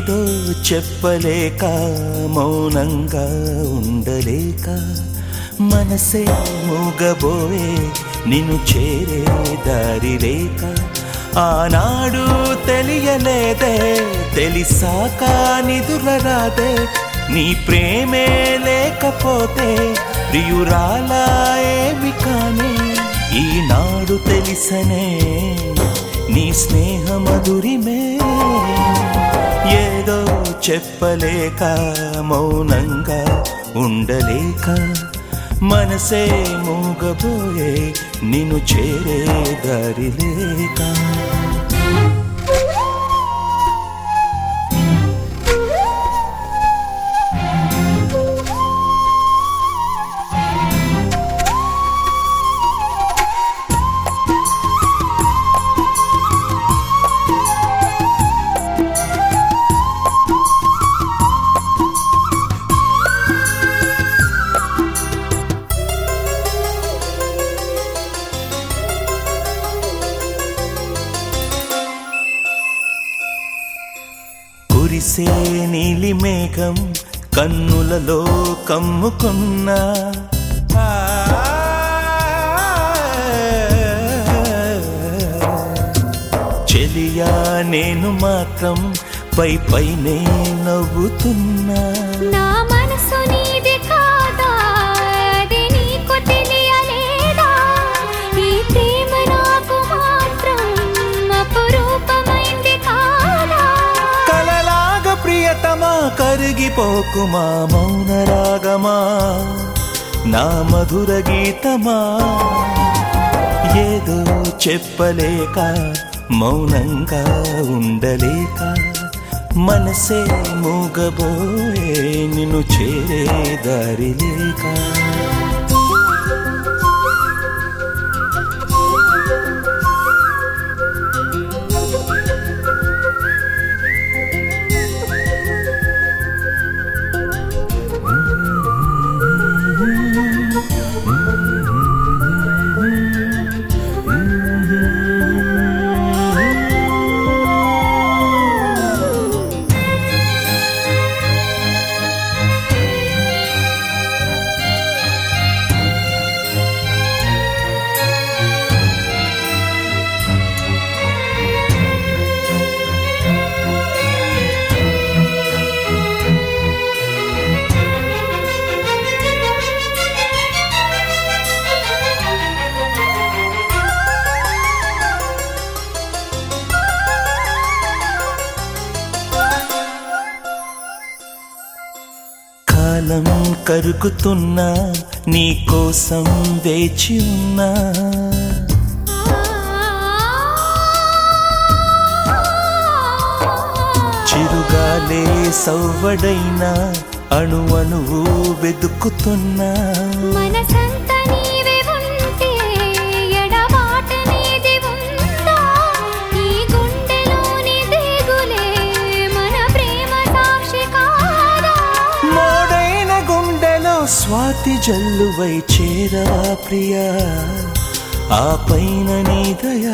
ఏదో చెప్పలేక మౌనంగా ఉండలేక మనసే మూగబోయే నిన్ను చేరే దారి లేక ఆనాడు తెలియలేదే తెలిసాక నిదురరాదే నీ ప్రేమే లేకపోతే ప్రియురాలా ఏమి కానే ఈనాడు తెలిసనే నీ స్నేహ మధురిమే ఏదో చెప్పలేక మౌనంగా ఉండలేక మనసే మూగబోయే నిన్ను చేరే దారి లేక కురిసే నీలి మేఘం కన్నులలో కమ్ముకున్నా చెలియా నేను మాత్రం పై పైనే నవ్వుతున్నా నా మనసు నీది కాదా అది నీకు తెలియలేదా ఈ ప్రేమ నాకు మాత్రం అపురూపమైంది కాదా కలలాగ ప్రియతమా కరిగిపోకుమా మౌన రాగమా నా మధుర గీతమా ఏదో చెప్పలేక మౌనంగా ఉండలేక మనసే మూగబోయే నిన్ను చేరే దారి లేక కాలం కరుగుతున్నా నీ కోసం వేచి ఉన్నా చిరుగాలే సవ్వడైనా అణు అణువు వెతుకుతున్నా మనసంతా నీవే ఉంటే ఎడబాట నీది ఉందా ఈ గుండెలోని దిగులే మన ప్రేమ సాక్షి కాదా మోడైన గుండెలో స్వాతి జల్లువై చేరవా ప్రియా ఆ పైన నీ దయా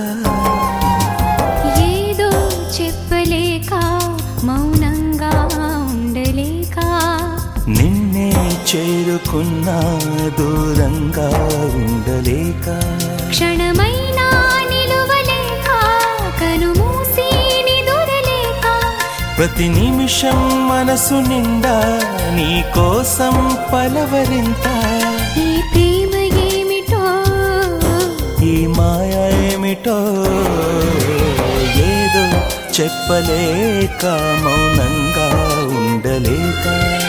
ఏదో చెప్పలేక మౌనంగా ఉండలేక నిన్నే చేరుకున్నా దూరంగా ఉండలేక క్షణమైనా నిలువలేక కనుమూసి నిదురలేక ప్రతి నిమిషం మనసు నిండా నీ కోసం పలవరింత ఈ ప్రేమ ఏమిటో ఈ మాయ ఏమిటో ఏదో చెప్పలేక మౌనంగా ఉండలేక